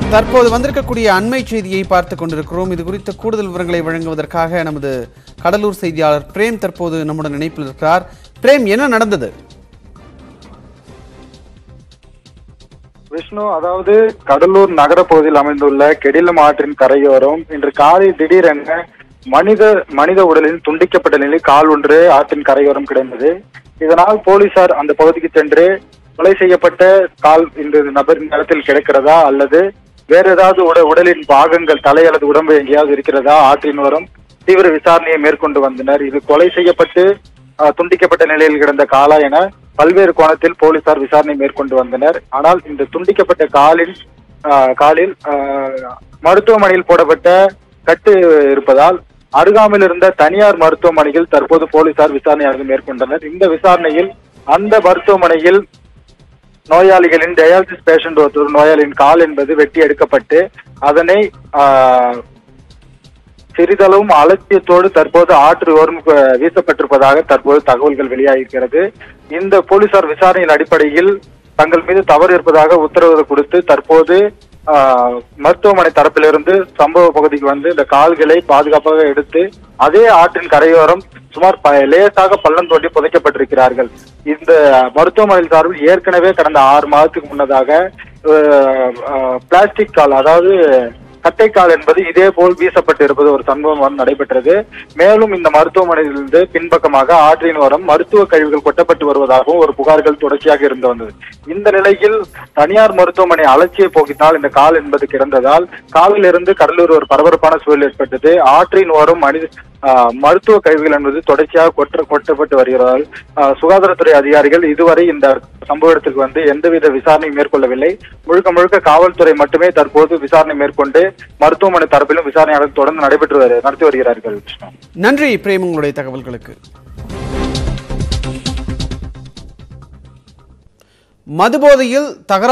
தற்போது வந்திருக்கக்கூடிய அண்மை செய்தியை பார்த்து கொண்டிருக்கிறோம் இது குறித்த கூடுதல் விவரங்களை வழங்குவதற்காக நமது கடலூர் செய்தியாளர் பிரேம் தற்போது நம்முடன் இணைப்பில் இருக்கிறார் பிரேம் என்ன நடந்தது விஷ்ணு அதாவது கடலூர் நகர பகுதியில் அமைந்துள்ள கெடிலம் ஆற்றின் கரையோரம் இன்று காலை திடீரென மனித மனித உடலில் துண்டிக்கப்பட்ட நிலையில் கால் ஒன்று ஆற்றின் கரையோரம் கிடந்தது இதனால் போலீசார் அந்த பகுதிக்கு சென்று கொலை செய்யப்பட்ட கால் இந்த நபரின் இடத்தில் கிடக்கிறதா அல்லது வேற ஏதாவது உட உடலின் பாகங்கள் தலை அல்லது உடம்பு எங்கேயாவது இருக்கிறதா ஆற்றின் ஓரம் தீவிர விசாரணையை மேற்கொண்டு வந்தனர் இது கொலை செய்யப்பட்டு ஆஹ், துண்டிக்கப்பட்ட நிலையில் கிடந்த காலா என பல்வேறு கோணத்தில் போலீசார் விசாரணை மேற்கொண்டு வந்தனர் ஆனால் இந்த துண்டிக்கப்பட்ட காலின் ஆஹ், காலில் ஆஹ், மருத்துவமனையில் போடப்பட்ட கட்டு இருப்பதால் அருகாமையில் இருந்த தனியார் மருத்துவமனையில் தற்போது போலீசார் விசாரணையாக மேற்கொண்டனர் இந்த விசாரணையில் அந்த மருத்துவமனையில் நோயாளிகளின் டயாலிசிஸ் பேஷண்ட் ஒருத்தர் நோயாளியின் கால் என்பது வெட்டி எடுக்கப்பட்டு அதனை ஆஹ், சிறிதளவும் அலட்சியத்தோடு தற்போது ஆற்று ஓரம் அஹ், வீசப்பட்டிருப்பதாக தற்போது தகவல்கள் வெளியாகியிருக்கிறது இந்த போலீசார் விசாரணையின் அடிப்படையில் தங்கள் மீது தவறு இருப்பதாக உத்தரவு கொடுத்து தற்போது ஆஹ், மருத்துவமனை தரப்பிலிருந்து சம்பவ பகுதிக்கு வந்து இந்த கால்களை பாதுகாப்பாக எடுத்து அதே ஆற்றின் கரையோரம் சுமார் ப- லேசாக பள்ளம் தோண்டி புதைக்கப்பட்டிருக்கிறார்கள் இந்த மருத்துவமனை சார்பில் ஏற்கனவே கடந்த ஆறு மாதத்துக்கு முன்னதாக அஹ், அஹ், பிளாஸ்டிக் கால் அதாவது கட்டைக்கால் என்பது இதே போல் வீசப்பட்டு இருப்பது ஒரு சம்பவம் வந்து நடைபெற்றது மேலும் இந்த மருத்துவமனையிலிருந்து பின்பக்கமாக ஆற்றின் ஓரம் மருத்துவ கழிவுகள் கொட்டப்பட்டு வருவதாகவும் ஒரு புகார்கள் தொடர்ச்சியாக இருந்து வந்தது இந்த நிலையில் தனியார் மருத்துவமனை அலட்சிய போக்கினால் இந்த கால் என்பது கிடந்ததால் காலில் இருந்து கடலூர் ஒரு பரபரப்பான சூழல் ஏற்பட்டது ஆற்றின் ஓரம் மனித ஆஹ், மருத்துவ கழிவுகள் என்பது தொடர்ச்சியாக கொட்ட கொட்டப்பட்டு வருகிறார்கள் ஆஹ், சுகாதாரத்துறை அதிகாரிகள் இதுவரை இந்த சம்பவ இடத்துக்கு வந்து எந்தவித விசாரணையும் மேற்கொள்ளவில்லை முழுக்க முழுக்க காவல்துறை மட்டுமே தற்போது விசாரணை மேற்கொண்டு மருத்துவமனை தரப்பிலும் விசாரணையாளர் தொடர்ந்து நடைபெற்று வரு- நடத்தி வருகிறார்கள் விஷ்ணு நன்றி பிரேம் உங்களுடைய தகவல்களுக்கு மதுபோதையில் தகராறு